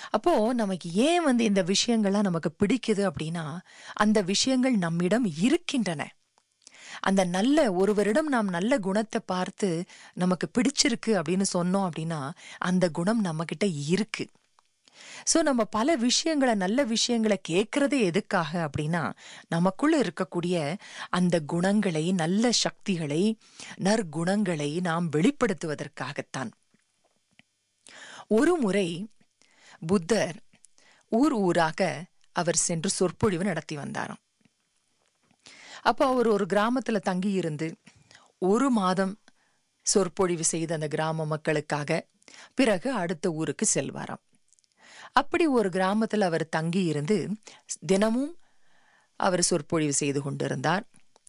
அப்போ நமக்கு ஏன் வந்து இந்த விஷயங்கள்லாம் நமக்கு பிடிக்குது அப்படின்னா அந்த விஷயங்கள் நம்மிடம் இருக்கின்றன அந்த நல்ல ஒருவரிடம் நாம் நல்ல குணத்தை பார்த்து நமக்கு பிடிச்சிருக்கு அப்படின்னு சொன்னோம் அப்படின்னா அந்த குணம் நம்ம கிட்ட இருக்கு ஸோ நம்ம பல விஷயங்களை நல்ல விஷயங்களை கேட்கறதே எதுக்காக அப்படின்னா நமக்குள்ள இருக்கக்கூடிய அந்த குணங்களை நல்ல சக்திகளை நற்குணங்களை நாம் வெளிப்படுத்துவதற்காகத்தான் ஒரு முறை புத்தர் ஊர் ஊராக அவர் சென்று சொற்பொழிவு நடத்தி வந்தாராம் அப்போ அவர் ஒரு கிராமத்துல தங்கி இருந்து ஒரு மாதம் சொற்பொழிவு செய்த அந்த கிராம மக்களுக்காக பிறகு அடுத்த ஊருக்கு செல்வாராம் அப்படி ஒரு கிராமத்தில் அவர் தங்கி இருந்து தினமும் அவர் சொற்பொழிவு செய்து கொண்டிருந்தார்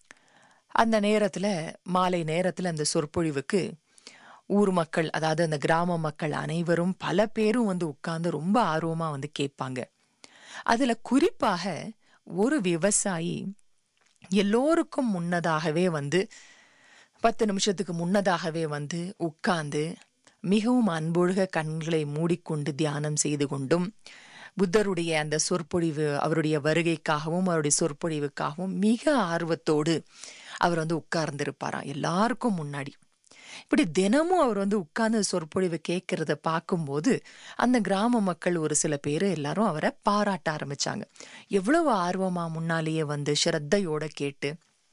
அந்த நேரத்தில் மாலை நேரத்தில் அந்த சொற்பொழிவுக்கு ஊர் மக்கள் அதாவது அந்த கிராம மக்கள் அனைவரும் பல பேரும் வந்து உட்கார்ந்து ரொம்ப ஆர்வமாக வந்து கேட்பாங்க அதில் குறிப்பாக ஒரு விவசாயி எல்லோருக்கும் முன்னதாகவே வந்து பத்து நிமிஷத்துக்கு முன்னதாகவே வந்து உட்கார்ந்து மிகவும் அன்பொழுக கண்களை மூடிக்கொண்டு தியானம் செய்து கொண்டும் புத்தருடைய அந்த சொற்பொழிவு அவருடைய வருகைக்காகவும் அவருடைய சொற்பொழிவுக்காகவும் மிக ஆர்வத்தோடு அவர் வந்து உட்கார்ந்திருப்பாராம் எல்லாருக்கும் முன்னாடி இப்படி தினமும் அவர் வந்து உட்கார்ந்து சொற்பொழிவு கேட்கறத பார்க்கும்போது அந்த கிராம மக்கள் ஒரு சில பேர் எல்லாரும் அவரை பாராட்ட ஆரம்பிச்சாங்க எவ்வளவு ஆர்வமா முன்னாலேயே வந்து ஸ்ரத்தையோட கேட்டு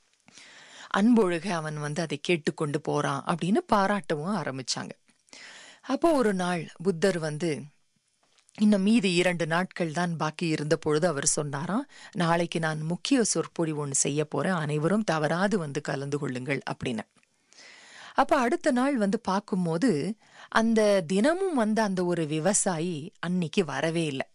அன்பொழுக அவன் வந்து அதை கேட்டுக்கொண்டு போறான் அப்படின்னு பாராட்டவும் ஆரம்பிச்சாங்க அப்போ ஒரு நாள் புத்தர் வந்து இன்னும் மீதி இரண்டு நாட்கள் தான் பாக்கி இருந்த பொழுது அவர் சொன்னாராம் நாளைக்கு நான் முக்கிய சொற்பொழிவு ஒன்று செய்ய போறேன் அனைவரும் தவறாது வந்து கலந்து கொள்ளுங்கள் அப்படின்னு அப்ப அடுத்த நாள் வந்து பார்க்கும்போது அந்த தினமும் வந்த அந்த ஒரு விவசாயி அன்னைக்கு வரவே இல்லை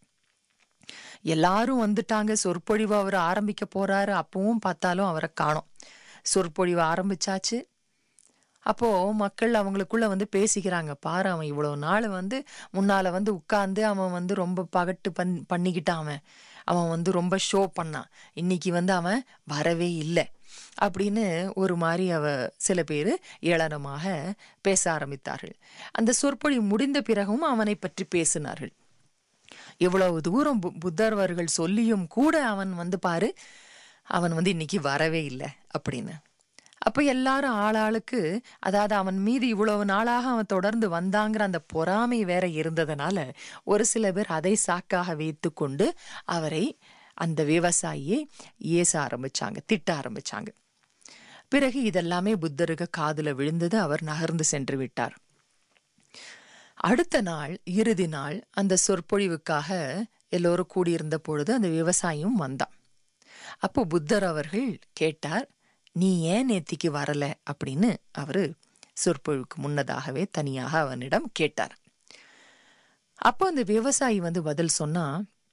எல்லாரும் வந்துட்டாங்க சொற்பொழிவு அவர் ஆரம்பிக்க போறாரு அப்பவும் பார்த்தாலும் அவரை காணோம் சொற்பொழிவு ஆரம்பிச்சாச்சு அப்போ மக்கள் அவங்களுக்குள்ள வந்து பேசிக்கிறாங்க பாரு அவன் இவ்வளவு நாள் வந்து முன்னால வந்து உட்கார்ந்து அவன் வந்து ரொம்ப பகட்டு பண் பண்ணிக்கிட்டான் அவன் அவன் வந்து ரொம்ப ஷோ பண்ணான் இன்னைக்கு வந்து அவன் வரவே இல்லை அப்படின்னு ஒரு மாதிரி அவ சில பேர் ஏளனமாக பேச ஆரம்பித்தார்கள் அந்த சொற்பொழிவு முடிந்த பிறகும் அவனை பற்றி பேசினார்கள் இவ்வளவு தூரம் பு- புத்தர் அவர்கள் சொல்லியும் கூட அவன் வந்து பாரு அவன் வந்து இன்னைக்கு வரவே இல்லை அப்படின்னு அப்ப எல்லாரும் ஆளாளுக்கு அதாவது அவன் மீது இவ்வளவு நாளாக அவன் தொடர்ந்து வந்தாங்கிற அந்த பொறாமை வேற இருந்ததுனால ஒரு சில பேர் அதை சாக்காக வைத்துக்கொண்டு அவரை அந்த விவசாயியை ஏச ஆரம்பிச்சாங்க திட்ட ஆரம்பிச்சாங்க பிறகு இதெல்லாமே புத்தருக்கு காதுல விழுந்தது அவர் நகர்ந்து சென்று விட்டார் அடுத்த நாள் இறுதி நாள் அந்த சொற்பொழிவுக்காக எல்லோரும் கூடியிருந்த பொழுது அந்த விவசாயியும் வந்தான் அப்போ புத்தர் அவர்கள் கேட்டார் நீ ஏன் நேத்திக்கு வரல அப்படின்னு அவரு சொற்பொழிவுக்கு முன்னதாகவே தனியாக அவனிடம் கேட்டார் அப்போ அந்த விவசாயி வந்து பதில் சொன்னா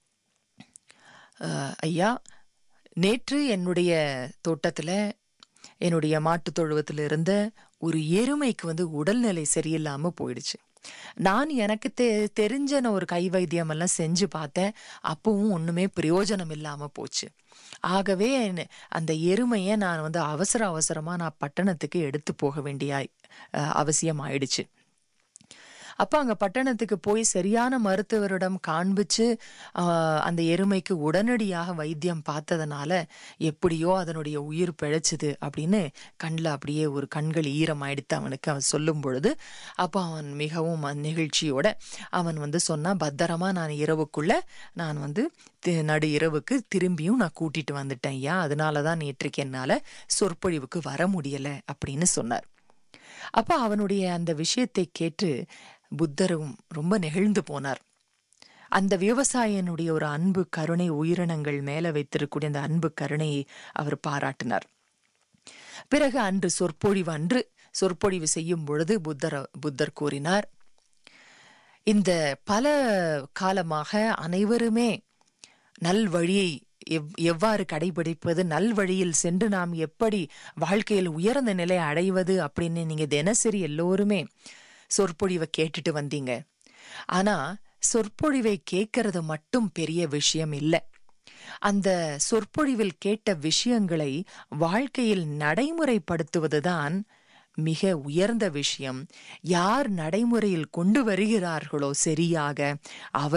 "அஹ், ஐயா நேற்று என்னுடைய தோட்டத்துல என்னுடைய மாட்டுத் தொழுவத்துல இருந்த ஒரு எருமைக்கு வந்து உடல்நிலை சரியில்லாம போயிடுச்சு நான் எனக்கு தெ தெரிஞ்சன ஒரு கை வைத்தியம் எல்லாம் செஞ்சு பார்த்தேன் அப்பவும் ஒண்ணுமே பிரயோஜனம் இல்லாம போச்சு ஆகவே என்ன- அந்த எருமையை நான் வந்து அவசர அவசரமா நான் பட்டணத்துக்கு எடுத்து போக வேண்டிய அஹ், அவசியம் ஆயிடுச்சு அப்ப அங்க பட்டணத்துக்கு போய் சரியான மருத்துவரிடம் காண்பிச்சு ஆஹ், அந்த எருமைக்கு உடனடியாக வைத்தியம் பார்த்ததுனால எப்படியோ அதனுடைய உயிர் பிழைச்சுது அப்படின்னு கண்ணில் அப்படியே ஒரு கண்கள் ஈரமாயிடுத்து அவனுக்கு அவன் சொல்லும் பொழுது அப்போ அவன் மிகவும் ம- நெகிழ்ச்சியோட அவன் வந்து சொன்னா பத்திரமா நான் இரவுக்குள்ள நான் வந்து தி- நடு இரவுக்கு திரும்பியும் நான் கூட்டிட்டு வந்துட்டேன் ஐயா அதனால தான் நேற்றுக்கு என்னால சொற்பொழிவுக்கு வர முடியல அப்படின்னு சொன்னார் அப்ப அவனுடைய அந்த விஷயத்தை கேட்டு புத்தரும் ரொம்ப நெகிழ்ந்து போனார் அந்த விவசாயினுடைய ஒரு அன்பு கருணை உயிரினங்கள் மேல வைத்திருக்கக்கூடிய அந்த அன்பு கருணையை அவர் பாராட்டினார் பிறகு அன்று சொற்பொழிவு அன்று சொற்பொழிவு செய்யும் பொழுது புத்தர் புத்தர் கூறினார் இந்த பல காலமாக அனைவருமே நல்வழியை எவ் எவ்வாறு கடைபிடிப்பது நல்வழியில் சென்று நாம் எப்படி வாழ்க்கையில் உயர்ந்த நிலை அடைவது அப்படின்னு நீங்க தினசரி எல்லோருமே சொற்பொழிவை கேட்டுட்டு வந்தீங்க ஆனா சொற்பொழிவை கேட்கறது மட்டும் பெரிய விஷயம் இல்லை அந்த சொற்பொழிவில் கேட்ட விஷயங்களை வாழ்க்கையில் நடைமுறைப்படுத்துவதுதான் மிக உயர்ந்த விஷயம் யார் நடைமுறையில் கொண்டு வருகிறார்களோ சரியாக அவர்